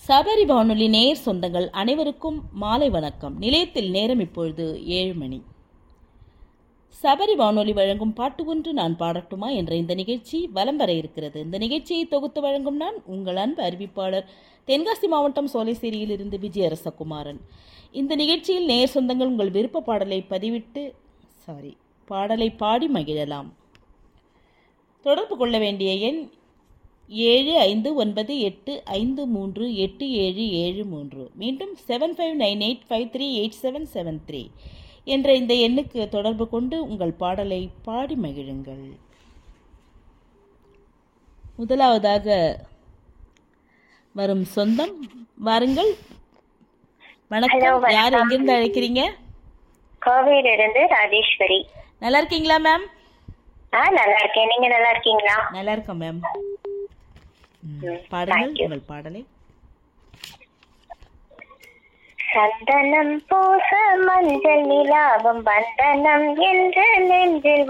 சபரி வானொலி நேர் சொந்தங்கள் அனைவருக்கும் மாலை வணக்கம் நிலையத்தில் நேரம் இப்பொழுது ஏழு மணி சபரி வானொலி வழங்கும் பாட்டு ஒன்று நான் பாடட்டுமா என்ற இந்த நிகழ்ச்சி வலம் வர இருக்கிறது இந்த நிகழ்ச்சியை தொகுத்து வழங்கும் நான் உங்கள் அன்பு அறிவிப்பாளர் தென்காசி மாவட்டம் சோலைசேரியிலிருந்து விஜயரசகுமாரன் இந்த நிகழ்ச்சியில் நேர் சொந்தங்கள் உங்கள் விருப்ப பாடலை பதிவிட்டு சாரி பாடலை பாடி மகிழலாம் தொடர்பு கொள்ள வேண்டிய எண் ஏழு ஐந்து ஒன்பது எட்டு ஐந்து மூன்று எட்டு ஏழு ஏழு மூன்று மீண்டும் seven five nine eight five three eight seven seven three என்ற இந்த எண்ணுக்கு தொடர்பு கொண்டு உங்கள் பாடலை பாடி மகிழுங்கள் முதலாவதாக வரும் சொந்தம் வாருங்கள் வணக்கம் Hello, யார் வணக்கம். எங்கிருந்து அழைக்கிறீங்க கோவையில இருந்து ராஜேஸ்வரி நல்லா இருக்கீங்களா மேம் ஆ நல்லா இருக்கேன் நீங்க நல்லா இருக்கீங்களா நல்லா இருக்கோம் மேம் ம், பாடுங்கள் thank you. உங்கள் பாடலை சந்தனம் பூச மஞ்சள் நிலாவும் வந்தனம் என்று நெஞ்சில்